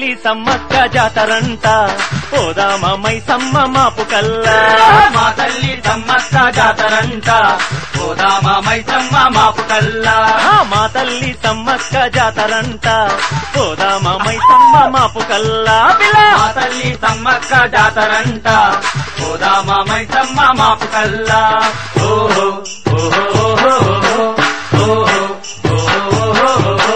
తల్లి సమ్మక్క జాతరంట పోదామా మైసమ్మ మాపు కల్లా మా తల్లి సమ్మక్క జాతరంట పోదామ మైసమ్మ మాపు కల్లా ఆ, మా తల్లి సమ్మక్క జాతరంట పోదామా మైసమ్మ మాపు కల్లా పిల్ల మా తల్లి సమ్మక్క జాతరంట పోదామ మైసమ్మ మాపు కల్లా ఓహో ఓహో ఓహో ఓహో ఓహో ఓహో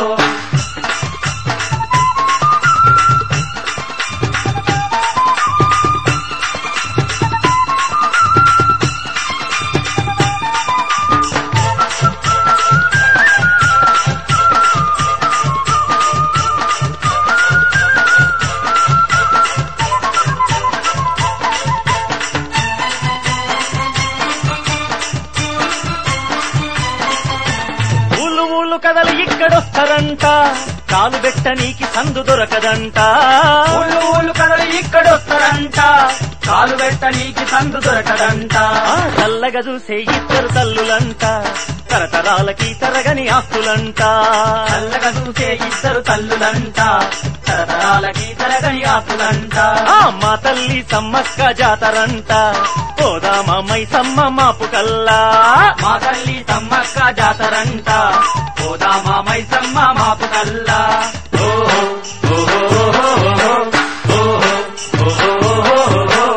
ఊళ్ళు ఊళ్ళు కదలు ఇక్కడొస్తారంట కాలు బెట్ట నీకి సందు దొరకదంట ఊళ్ళు ఊళ్ళు కదలు ఇక్కడొస్తారంట కాలు పెట్ట నీకి సందు దొరకదంట ఆ చల్లగా చూసే ఇద్దరు తల్లులంట తరతరాలకి తరగని ఆస్తులంట చల్లగా చూసే ఇద్దరు తల్లులంట తరతరాలకి తరగని ఆకులంట ఆ మా తల్లి సమ్మక్క జాతరంట పోదామా మైసమ్మ మాపు కల్లా మా తల్లి సమ్మక్క జాతరంట పోదామా మైసమ్మ మాపు కల్లా ఓహో ఓహో ఓహో ఓహో ఓహో ఓహో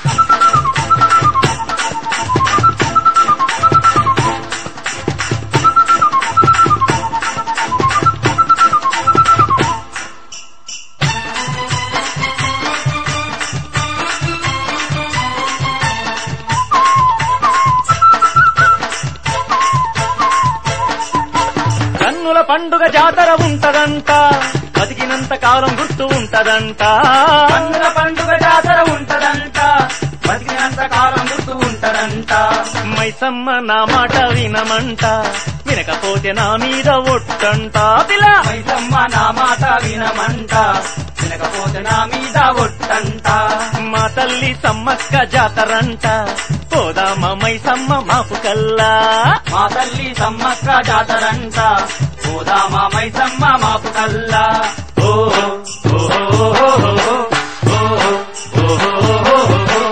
కన్నుల పండుగ జాతర ఉంటదంట బతికినంత కాలం గుర్తు ఉంటదంట కన్నుల పండుగ జాతర ఉంటదంట బతికినంత కాలం గుర్తు ఉంటదంట మైసమ్మ నా మాట వినమంట వినకపోతే నా మీద ఒట్టంట పిల్ల మైసమ్మ నా మాట వినమంట వినకపోతే నా మీద ఒట్టంట మా తల్లి సమ్మక్క జాతరంట పోదామా మైసమ్మ మాపు కల్లా మా తల్లి సమ్మక్క జాతరంట పోదామా మైసమ్మ మాపు కల్లా ఓహో ఓహో ఓహో ఓహో ఓహో ఓహో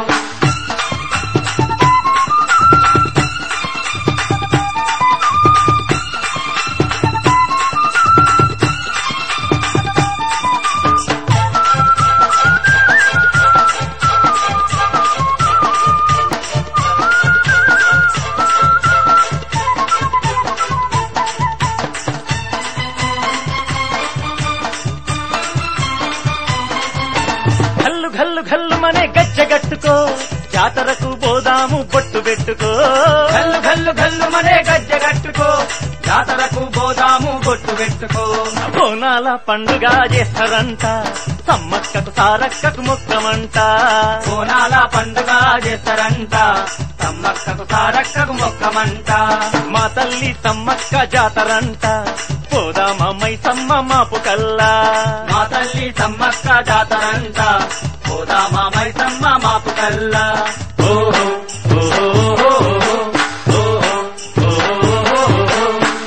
గల్లు గల్లు గల్లు మనే గజ్జగట్టుకో జాతరకు పోదాము బొట్టు పెట్టుకో గల్లు గల్లు గల్లు మనే గజ్జె కట్టుకో జాతరకు పోదాము బొట్టు పెట్టుకో బోనాల పండుగ చేస్తారంట సమ్మక్కకు సారక్కకు మొక్కమంట బోనాల పండుగ చేస్తారంట సమ్మక్కకు సారక్కకు మొక్కమంట మా తల్లి సమ్మక్క జాతరంట పోదామా మైసమ్మ మాపు కల్లా మా తల్లి సమ్మక్క జాతరంట పోదామా మైసమ్మ మాపు కల్లా ఓహో ఓహో ఓహో ఓహో ఓహో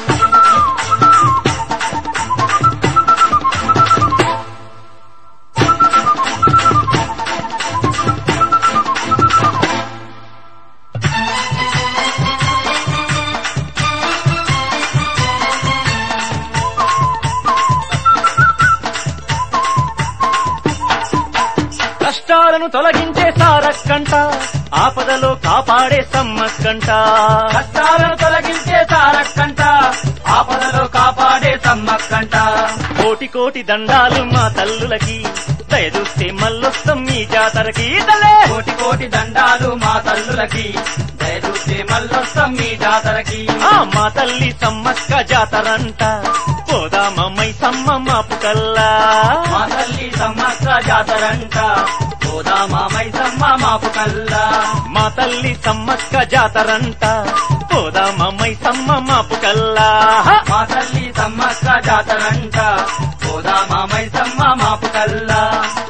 కష్టాలను తొలగించే సారక్కంట ఆపదలో కాపాడే సమ్మక్కంట కష్టాలను తొలగించే సారక్కంట ఆపదలో కాపాడే సమ్మక్కంట కోటి కోటి దండాలు మా తల్లులకి దయదూస్తే మల్లొస్తాం మీ జాతరకి తలే కోటి కోటి దండాలు మా తల్లులకి దయచూస్తే మల్లొస్తాం మీ జాతరకి ఆ మా తల్లి సమ్మక్క జాతరంట పోదామా మైసమ్మ మాపు కల్లా మా తల్లి సమ్మక్క జాతరంట పోదామా మైసమ్మ మాపు కల్లా మా తల్లి సమ్మక్క జాతరంట పోదామా మైసమ్మ మాపు కల్లా మా తల్లి సమ్మక్క జాతరంట పోదామా మైసమ్మ మాపు కల్లా